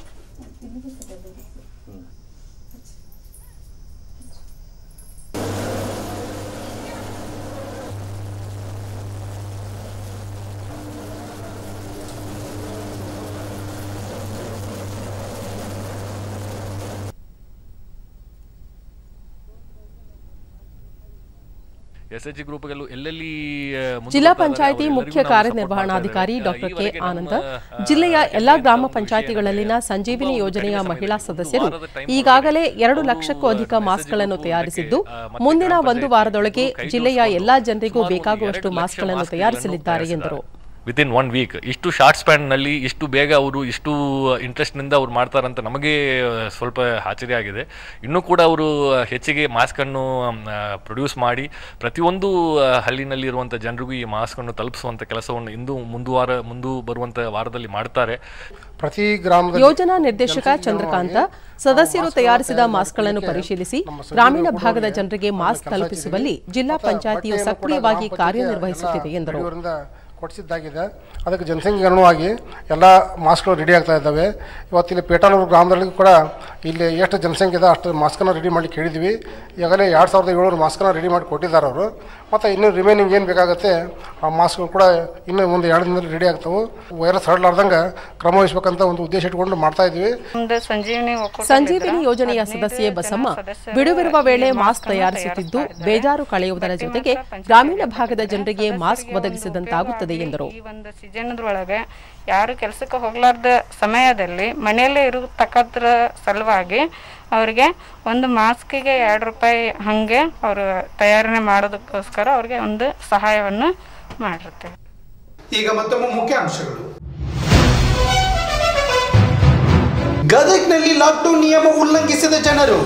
ಎಸ್ ಎಚ್ ಜಿ ಗ್ರೂಪ್ಗೆಲ್ಲೂ ಎಲ್ಲೆಲ್ಲಿ ಆ, ಮುಂದೆ ಜಿಲ್ಲಾ ಬರ್ತಾ ಇದ್ದಾರೆ, ಪಂಚಾಯಿತಿ ಅವರೆಲ್ಲರಿಗೂ ಮುಖ್ಯ ನಾವು ಕಾರ್ಯನಿರ್ವಹಣಾಧಿಕಾರಿ support ಮಾಡ್ತಾ ಡಾಕ್ಟರ್ ಕೆ ಇದ್ದೇವೆ. ಆನಂದ ಈವರೆಗೆ ನಮ್ಮ, ಜಿಲ್ಲೆಯ ಆ, ಎಲ್ಲಾ ಗ್ರಾಮ ಒಂದು ವಿಷಯ ಪಂಚಾಯಿತಿಗಳಲ್ಲಿನ ಏನಂದ್ರೆ ಸಂಜೀವಿನಿ ತುಂಬಾ ಒಂದು ಯೋಜನೆಯ ಕಡಿಮೆ ಮಹಿಳಾ ಸಮಯದಲ್ಲಿ ಸದಸ್ಯರು ಒಂದು ವಾರದ time ಈಗಾಗಲೇ ಒಳಗಡೆ ಎರಡು ಅವರು ಲಕ್ಷಕ್ಕೂ ಅಧಿಕ message ಮಾಸ್ಕ್ಗಳನ್ನು ಗ್ರೂಪ್ ತಯಾರಿಸಿದ್ದು ಅದಕ್ಕೆ, ಆ, ಮತ್ತೆ ಮುಂದಿನ ಗ್ರಾಮ ಒಂದು ಪಂಚಾಯಿತಿ ವಾರದೊಳಗೆ ಕೈ ಜಿಲ್ಲೆಯ ಜೋಡಿಸ್ಕೊಂಡು ಎಲ್ಲಾ ಜನರಿಗೂ ಸುಮಾರು ಒಂದು ಬೇಕಾಗುವಷ್ಟು ಎರಡು ಲಕ್ಷ ಮಾಸ್ಕ್ಗಳನ್ನು ಮಾಸ್ಕ್ಗಳನ್ನು ತಯಾರಿಸಲಿದ್ದಾರೆ ಎಂದರು ವಿತಿನ್ ಒನ್ ವೀಕ್ ಇಷ್ಟು ಶಾರ್ಟ್ ಸ್ಪ್ಯಾನ್ನಲ್ಲಿ ಇಷ್ಟು ಬೇಗ ಅವರು ಇಷ್ಟು ಇಂಟ್ರೆಸ್ಟ್ನಿಂದ ಅವ್ರು ಮಾಡ್ತಾರಂತ ನಮಗೆ ಸ್ವಲ್ಪ ಆಶ್ಚರ್ಯ ಆಗಿದೆ ಇನ್ನೂ ಕೂಡ ಅವರು ಹೆಚ್ಚಿಗೆ ಮಾಸ್ಕನ್ನು ಪ್ರೊಡ್ಯೂಸ್ ಮಾಡಿ ಪ್ರತಿಯೊಂದು ಆ, ಹಳ್ಳಿನಲ್ಲಿರುವಂಥ ಜನರಿಗೂ ಈ ಮಾಸ್ಕನ್ನು ತಲುಪಿಸುವಂಥ ಕೆಲಸವನ್ನು ಇಂದು ಮುಂದುವಾರ ಮುಂದು ಬರುವಂಥ ವಾರದಲ್ಲಿ ಮಾಡ್ತಾರೆ ಪ್ರತಿ ಗ್ರಾಮದಲ್ಲಿ ಯೋಜನಾ ನಿರ್ದೇಶಕ ಚಂದ್ರಕಾಂತ ಸದಸ್ಯರು ತಯಾರಿಸಿದ ಮಾಸ್ಕ್ಗಳನ್ನು ಪರಿಶೀಲಿಸಿ ಗ್ರಾಮೀಣ ಭಾಗದ ಜನರಿಗೆ ಮಾಸ್ಕ್ ತಲುಪಿಸುವಲ್ಲಿ ಜಿಲ್ಲಾ ಪಂಚಾಯಿತಿಯು ಸಕ್ರಿಯವಾಗಿ ಕಾರ್ಯನಿರ್ವಹಿಸುತ್ತಿದೆ ಎಂದರು ಇವರಿಂದ ಕೊಡಿಸಿದ್ದಾಗಿದೆ ಅದಕ್ಕೆ ಜನಸಂಖ್ಯೆಗೆ ಅನುಗುಣವಾಗಿ ಎಲ್ಲ ಮಾಸ್ಕ್ಗಳು ರೆಡಿ ಆಗ್ತಾ ಇದ್ದಾವೆ ಇವತ್ತು ಇಲ್ಲಿ ಪೇಟಾನೂರು ಗ್ರಾಮದಲ್ಲಿ ಕೂಡ ಇಲ್ಲಿ ಎಷ್ಟು ಜನಸಂಖ್ಯೆ ಇದೆ ಅಷ್ಟು ಮಾಸ್ಕನ್ನು ರೆಡಿ ಮಾಡಿ ಕೇಳಿದ್ವಿ ಈಗಾಗಲೇ ಎರಡು ಸಾವಿರದ ಏಳ್ನೂರು ಮಾಸ್ಕನ್ನು ರೆಡಿ ಮಾಡಿ ಕೊಟ್ಟಿದ್ದಾರೆ ಅವರು ಮತ್ತು ಇನ್ನೂ ರಿಮೈನಿಂಗ್ ಏನು ಬೇಕಾಗುತ್ತೆ ಆ ಮಾಸ್ಕ್ಗಳು ಕೂಡ ಇನ್ನೂ ಒಂದು ಎರಡು ದಿನದಲ್ಲಿ ರೆಡಿ ಆಗ್ತವೆ ವೈರಸ್ ಹರಡ್ಲಾರ್ದಂಗೆ ಕ್ರಮ ವಹಿಸ್ಬೇಕಂತ ಒಂದು ಉದ್ದೇಶ ಇಟ್ಕೊಂಡು ಮಾಡ್ತಾ ಇದ್ವಿ ಸಂಜೀವಿನಿ ಯೋಜನೆಯ ಸದಸ್ಯೆ ಬಸಮ್ಮ ಬಿಡುವಿರುವ ವೇಳೆ ಮಾಸ್ಕ್ ತಯಾರಿಸುತ್ತಿದ್ದು ಬೇಜಾರು ಕಳೆಯುವುದರ ಜೊತೆಗೆ ಗ್ರಾಮೀಣ ಭಾಗದ ಜನರಿಗೆ ಮಾಸ್ಕ್ ಒದಗಿಸಿದಂತಾಗುತ್ತದೆ ಎಂದರು ಈ ಒಂದು ಸೀಸನ್ದೊಳಗೆ ಯಾರು ಕೆಲಸಕ್ಕೆ ಹೋಗ್ಲಾರ್ದ ಸಮಯದಲ್ಲಿ ಮನೆಯಲ್ಲೇ ಇರತಕ್ಕದ್ರ ಸಲುವಾಗಿ ಅವರಿಗೆ ಒಂದು ಮಾಸ್ಕಿಗೆ ಎರಡು ರೂಪಾಯಿ ಹಾಗೆ ಅವರು ತಯಾರಣೆ ಮಾಡೋದಕ್ಕೋಸ್ಕರ ಅವ್ರಿಗೆ ಒಂದು ಸಹಾಯವನ್ನು ಮಾಡಿರ್ತೇವೆ ಈಗ ಮತ್ತೊಮ್ಮೆ ಮುಖ್ಯಾಂಶಗಳು ಗದಗ್ನಲ್ಲಿ ಲಾಕ್ಡೌನ್ ನಿಯಮ ಉಲ್ಲಂಘಿಸಿದ ಜನರು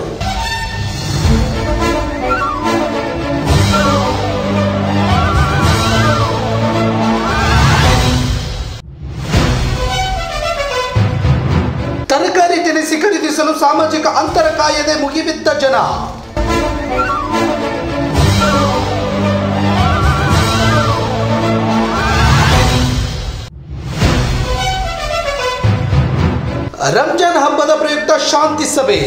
ತರಕಾರಿ ದಿನಸಿ ಖರೀದಿಸಲು ಸಾಮಾಜಿಕ ಅಂತರ ಕಾಯದೆ ಮುಗಿಬಿದ್ದ ಜನ ರಂಜಾನ್ ಹಬ್ಬದ ಪ್ರಯುಕ್ತ ಶಾಂತಿ ಸಭೆ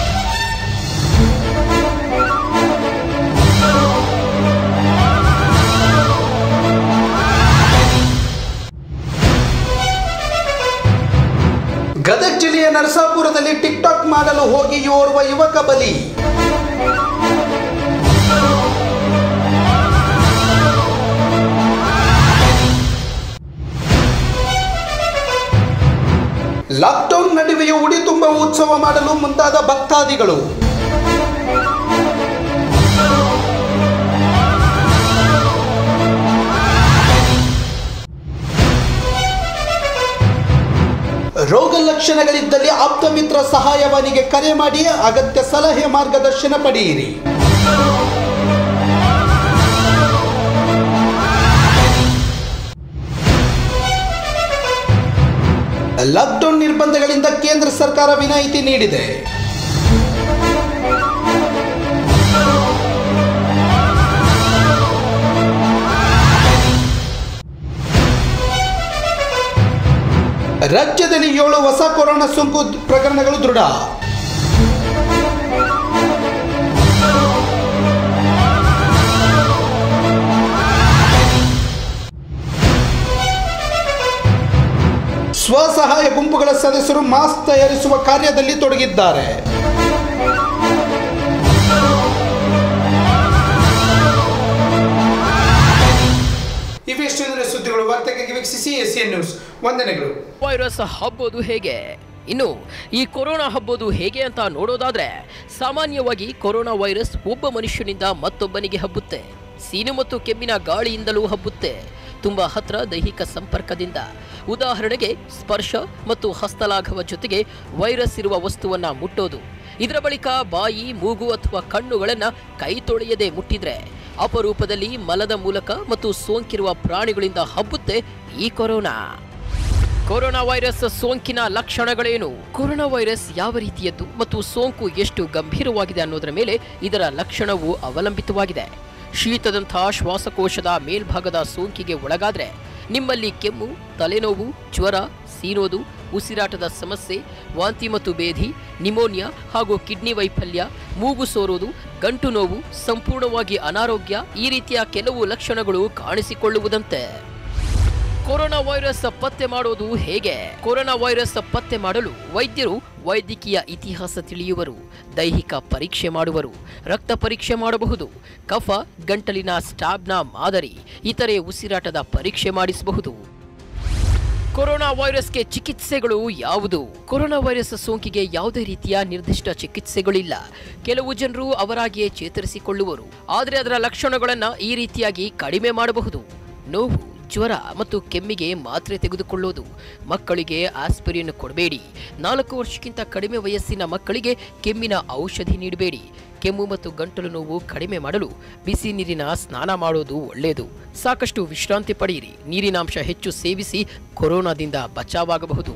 ಗದಗ ಜಿಲ್ಲೆಯ ನರಸಾಪುರದಲ್ಲಿ ಟಿಕ್ಟಾಕ್ ಮಾಡಲು ಹೋಗಿ ಓರ್ವ ಯುವಕ ಬಲಿ ಲಾಕ್ಡೌನ್ ನಡುವೆಯೂ ಉಡಿ ತುಂಬ ಉತ್ಸವ ಮಾಡಲು ಮುಂದಾದ ಭಕ್ತಾದಿಗಳು ರೋಗ ಲಕ್ಷಣಗಳಿದ್ದಲ್ಲಿ ಆಪ್ತ ಮಿತ್ರ ಸಹಾಯವಾಣಿಗೆ ಕರೆ ಮಾಡಿ ಅಗತ್ಯ ಸಲಹೆ ಮಾರ್ಗದರ್ಶನ ಪಡೆಯಿರಿ ಲಾಕ್ಡೌನ್ ನಿರ್ಬಂಧಗಳಿಂದ ಕೇಂದ್ರ ಸರ್ಕಾರ ವಿನಾಯಿತಿ ನೀಡಿದೆ ರಾಜ್ಯದಲ್ಲಿ ಏಳು ಹೊಸ ಕೊರೋನಾ ಸೋಂಕು ಪ್ರಕರಣಗಳು ದೃಢ ಸ್ವಸಹಾಯ ಗುಂಪುಗಳ ಸದಸ್ಯರು ಮಾಸ್ಕ್ ತಯಾರಿಸುವ ಕಾರ್ಯದಲ್ಲಿ ತೊಡಗಿದ್ದಾರೆ ಇವೆಷ್ಟು ದಿನ ಸುದ್ದಿಗಳು ವಾರ್ತೆಗಾಗಿ ವೀಕ್ಷಿಸಿ ಎಸ್ ಎನ್ ನ್ಯೂಸ್ ವಂದನೆಗಳು ವೈರಸ್ ಹಬ್ಬೋದು ಹೇಗೆ ಇನ್ನು ಈ ಕೊರೋನಾ ಹಬ್ಬೋದು ಹೇಗೆ ಅಂತ ನೋಡೋದಾದ್ರೆ ಸಾಮಾನ್ಯವಾಗಿ ಕೊರೋನಾ ವೈರಸ್ ಒಬ್ಬ ಮನುಷ್ಯನಿಂದ ಮತ್ತೊಬ್ಬನಿಗೆ ಹಬ್ಬುತ್ತೆ ಸೀನು ಮತ್ತು ಕೆಮ್ಮಿನ ಗಾಳಿಯಿಂದಲೂ ಹಬ್ಬುತ್ತೆ ತುಂಬಾ ಹತ್ರ ದೈಹಿಕ ಸಂಪರ್ಕದಿಂದ ಉದಾಹರಣೆಗೆ ಸ್ಪರ್ಶ ಮತ್ತು ಹಸ್ತಲಾಘವ ಜೊತೆಗೆ ವೈರಸ್ ಇರುವ ವಸ್ತುವನ್ನ ಮುಟ್ಟೋದು ಇದರ ಬಳಿಕ ಬಾಯಿ ಮೂಗು ಅಥವಾ ಕಣ್ಣುಗಳನ್ನ ಕೈ ತೊಳೆಯದೆ ಮುಟ್ಟಿದ್ರೆ ಅಪರೂಪದಲ್ಲಿ ಮಲದ ಮೂಲಕ ಮತ್ತು ಸೋಂಕಿರುವ ಪ್ರಾಣಿಗಳಿಂದ ಹಬ್ಬುತ್ತೆ ಈ ಕೊರೋನಾ ಕೊರೋನಾ ವೈರಸ್ ಸೋಂಕಿನ ಲಕ್ಷಣಗಳೇನು ಕೊರೋನಾ ವೈರಸ್ ಯಾವ ರೀತಿಯದ್ದು ಮತ್ತು ಸೋಂಕು ಎಷ್ಟು ಗಂಭೀರವಾಗಿದೆ ಅನ್ನೋದರ ಮೇಲೆ ಇದರ ಲಕ್ಷಣವು ಅವಲಂಬಿತವಾಗಿದೆ ಶೀತದಂಥ ಶ್ವಾಸಕೋಶದ ಮೇಲ್ಭಾಗದ ಸೋಂಕಿಗೆ ಒಳಗಾದ್ರೆ ನಿಮ್ಮಲ್ಲಿ ಕೆಮ್ಮು ತಲೆನೋವು ಜ್ವರ ಸೀನೋದು ಉಸಿರಾಟದ ಸಮಸ್ಯೆ ವಾಂತಿ ಮತ್ತು ಬೇಧಿ ನಿಮೋನಿಯಾ ಹಾಗೂ ಕಿಡ್ನಿ ವೈಫಲ್ಯ ಮೂಗು ಸೋರುವುದು ಗಂಟು ನೋವು ಸಂಪೂರ್ಣವಾಗಿ ಅನಾರೋಗ್ಯ ಈ ರೀತಿಯ ಕೆಲವು ಲಕ್ಷಣಗಳು ಕಾಣಿಸಿಕೊಳ್ಳುವುದಂತೆ ಕೊರೋನಾ ವೈರಸ್ ಪತ್ತೆ ಮಾಡೋದು ಹೇಗೆ ಕೊರೋನಾ ವೈರಸ್ ಪತ್ತೆ ಮಾಡಲು ವೈದ್ಯರು ವೈದ್ಯಕೀಯ ಇತಿಹಾಸ ತಿಳಿಯುವರು ದೈಹಿಕ ಪರೀಕ್ಷೆ ಮಾಡುವರು ರಕ್ತ ಪರೀಕ್ಷೆ ಮಾಡಬಹುದು ಕಫ ಗಂಟಲಿನ ಸ್ಟಾಬ್ನ ಮಾದರಿ ಇತರೆ ಉಸಿರಾಟದ ಪರೀಕ್ಷೆ ಮಾಡಿಸಬಹುದು ಕೊರೋನಾ ವೈರಸ್ಗೆ ಚಿಕಿತ್ಸೆಗಳು ಯಾವುದು ಕೊರೋನಾ ವೈರಸ್ ಸೋಂಕಿಗೆ ಯಾವುದೇ ರೀತಿಯ ನಿರ್ದಿಷ್ಟ ಚಿಕಿತ್ಸೆಗಳಿಲ್ಲ ಕೆಲವು ಜನರು ಅವರಾಗಿಯೇ ಚೇತರಿಸಿಕೊಳ್ಳುವರು ಆದರೆ ಅದರ ಲಕ್ಷಣಗಳನ್ನು ಈ ರೀತಿಯಾಗಿ ಕಡಿಮೆ ಮಾಡಬಹುದು ನೋವು ಜ್ವರ ಮತ್ತು ಕೆಮ್ಮಿಗೆ ಮಾತ್ರೆ ತೆಗೆದುಕೊಳ್ಳೋದು ಮಕ್ಕಳಿಗೆ ಆಸ್ಪಿರಿನ್ ಕೊಡಬೇಡಿ ನಾಲ್ಕು ವರ್ಷಕ್ಕಿಂತ ಕಡಿಮೆ ವಯಸ್ಸಿನ ಮಕ್ಕಳಿಗೆ ಕೆಮ್ಮಿನ ಔಷಧಿ ನೀಡಬೇಡಿ ಕೆಮ್ಮು ಮತ್ತು ಗಂಟಲು ನೋವು ಕಡಿಮೆ ಮಾಡಲು ಬಿಸಿ ನೀರಿನ ಸ್ನಾನ ಮಾಡೋದು ಒಳ್ಳೆಯದು ಸಾಕಷ್ಟು ವಿಶ್ರಾಂತಿ ಪಡೆಯಿರಿ ನೀರಿನಾಂಶ ಹೆಚ್ಚು ಸೇವಿಸಿ ಕೊರೋನಾದಿಂದ ಬಚಾವಾಗಬಹುದು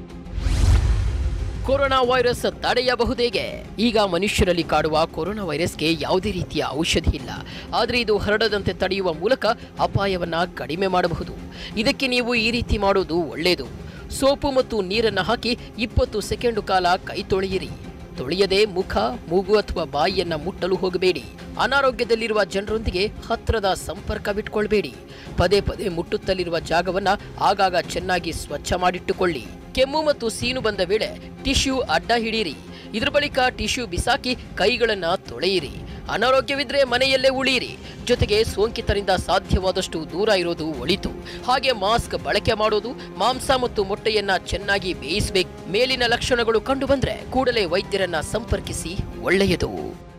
ಕೊರೋನಾ ವೈರಸ್ ತಡೆಯಬಹುದೇಗೆ ಈಗ ಮನುಷ್ಯರಲ್ಲಿ ಕಾಡುವ ಕೊರೋನಾ ವೈರಸ್ಗೆ ಯಾವುದೇ ರೀತಿಯ ಔಷಧಿ ಇಲ್ಲ ಆದರೆ ಇದು ಹರಡದಂತೆ ತಡೆಯುವ ಮೂಲಕ ಅಪಾಯವನ್ನ ಕಡಿಮೆ ಮಾಡಬಹುದು ಇದಕ್ಕೆ ನೀವು ಈ ರೀತಿ ಮಾಡೋದು ಒಳ್ಳೆಯದು ಸೋಪು ಮತ್ತು ನೀರನ್ನು ಹಾಕಿ ಇಪ್ಪತ್ತು ಸೆಕೆಂಡು ಕಾಲ ಕೈ ತೊಳೆಯಿರಿ ತೊಳೆಯದೆ ಮುಖ ಮೂಗು ಅಥವಾ ಬಾಯಿಯನ್ನ ಮುಟ್ಟಲು ಹೋಗಬೇಡಿ ಅನಾರೋಗ್ಯದಲ್ಲಿರುವ ಜನರೊಂದಿಗೆ ಹತ್ತಿರದ ಸಂಪರ್ಕವಿಟ್ಕೊಳ್ಬೇಡಿ ಪದೇ ಪದೇ ಮುಟ್ಟುತ್ತಲಿರುವ ಜಾಗವನ್ನ ಆಗಾಗ ಚೆನ್ನಾಗಿ ಸ್ವಚ್ಛ ಮಾಡಿಟ್ಟುಕೊಳ್ಳಿ ಕೆಮ್ಮು ಮತ್ತು ಸೀನು ಬಂದ ವೇಳೆ ಟಿಶ್ಯೂ ಅಡ್ಡ ಹಿಡೀರಿ ಇದರ ಬಳಿಕ ಟಿಶ್ಯೂ ಬಿಸಾಕಿ ಕೈಗಳನ್ನ ತೊಳೆಯಿರಿ ಅನಾರೋಗ್ಯವಿದ್ರೆ ಮನೆಯಲ್ಲೇ ಉಳಿಯಿರಿ ಜೊತೆಗೆ ಸೋಂಕಿತರಿಂದ ಸಾಧ್ಯವಾದಷ್ಟು ದೂರ ಇರೋದು ಒಳಿತು ಹಾಗೆ ಮಾಸ್ಕ್ ಬಳಕೆ ಮಾಡೋದು ಮಾಂಸ ಮತ್ತು ಮೊಟ್ಟೆಯನ್ನ ಚೆನ್ನಾಗಿ ಬೇಯಿಸಬೇಕು ಮೇಲಿನ ಲಕ್ಷಣಗಳು ಕಂಡು ಬಂದ್ರೆ ಕೂಡಲೇ ವೈದ್ಯರನ್ನ ಸಂಪರ್ಕಿಸಿ ಒಳ್ಳೆಯದು